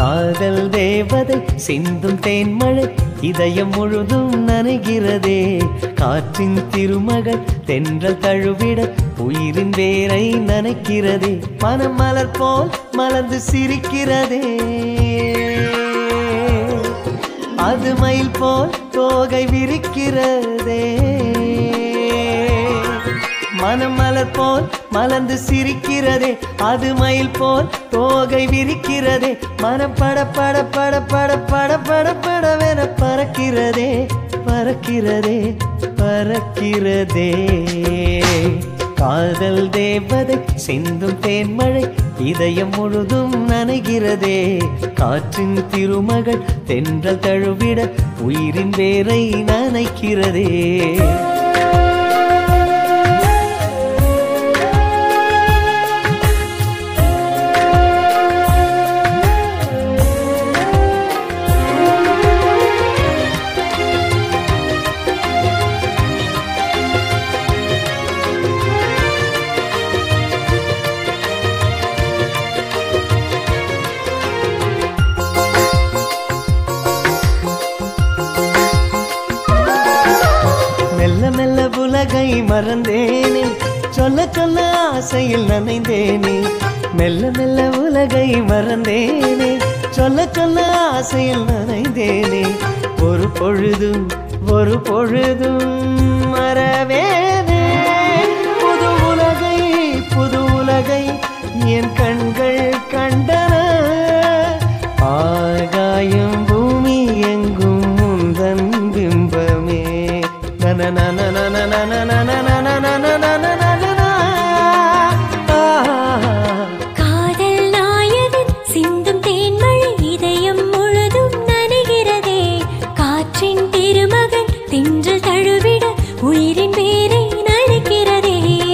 காதல் தேவதை சிந்தும் தேன்மழை இதயம் முழுதும் நனைகிறதே காற்றின் திருமகள் தென்றல் தழுவிட உயிரின் வேரை நனைக்கிறதே மனம் மலர் போல் மலர்ந்து சிரிக்கிறதே அது மயில் போல் தோகை விரிக்கிறதே மனம் மலர் போல் மலர்ந்து சிரிக்கிறதே அது மயில் போல் தோகை விரிக்கிறதே மனம் பட பட பட பட பட பட படவென பறக்கிறதே பறக்கிறதே பறக்கிறதே காதல் தேவதை சிந்தும் தேன்மழை இதயம் முழுதும் நனைகிறதே காற்றின் திருமகள் தென்றல் தழுவிட உயிரின் வேரை நனைக்கிறதே மெல்ல மெல்ல உலகை மறந்தேனே சொல்ல சொல்ல ஆசையில் நனைந்தேனே மெல்ல மெல்ல உலகை மறந்தேனே சொல்ல சொல்ல ஆசையில் நனைந்தேனே ஒரு பொழுதும் ஒரு பொழுதும் மறவேனே புது உலகை புது உலகை என் கண்கள் கண்டன ஆகாயம் பூமி எங்கும் முந்தன் பிம்பமே காதல் நாயகன் சிந்தும் தேன்மழை இதயம் முழுதும் நனைகிறதே காற்றின் திருமகன் தின்றல் தழுவிட உயிரின் வேரை நனைக்கிறதே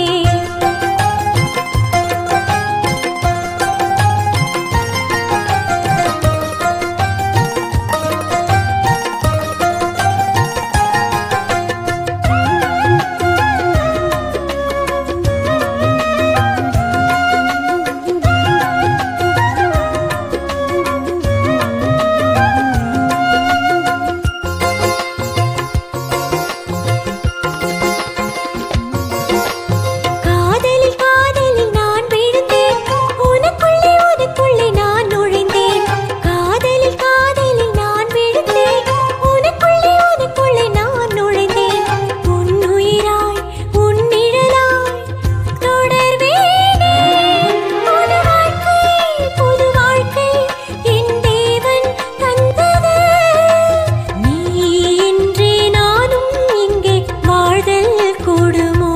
காதலில் காதலில் நான் விழுந்தேன் உனக்குள்ளே உனக்குள்ளே நான் நுழைந்தேன் காதலில் காதலில் நான் விழுந்தேன் உனக்குள்ளே உனக்குள்ளே நான் நுழைந்தேன் உன்னுயிராய் உன் நிழலாய் தொடர்வேனே புது வாழ்க்கை புது வாழ்க்கை என் தேவன் தந்தது நீ இன்றி நானும் இங்கே வாழ்தல் கூடுமோ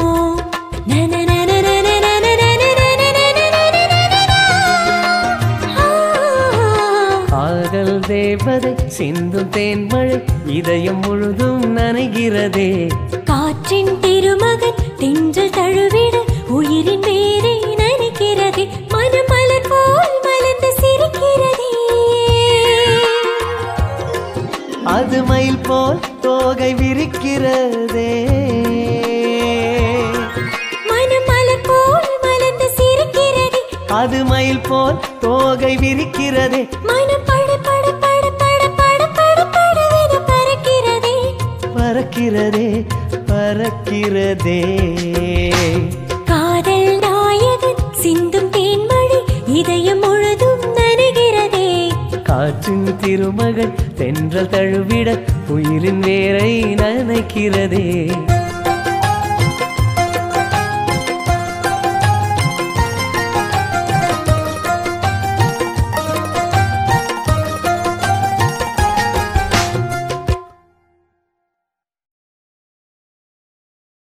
காதல் தேவதை சிந்தும் தேன்மழை இதயம் முழுதும் நனைகிறதே காற்றின் திருமகன் தென்றல் தழுவிட உயிரின் வேரை நனைக்கிறது மனமலர் போல் மலர்ந்து சிரிக்கிறதே அது மயில் போல் தோகை விரிக்கிறதே மனமலர் போல் மலர்ந்து சிரிக்கிறதே அது மயில் போல் தோகை விரிக்கிறதே மனம் பட பட பட பட பட பட படவென பறக்கிறதே பறக்கிறதே பறக்கிறதே காதல் நாயகன் சிந்தும் தேன்மழை இதயம் முழுதும் நனைகிறதே காற்றின் திருமகள் தென்றல் தழுவிட உயிரின் வேரை நனைக்கிறதே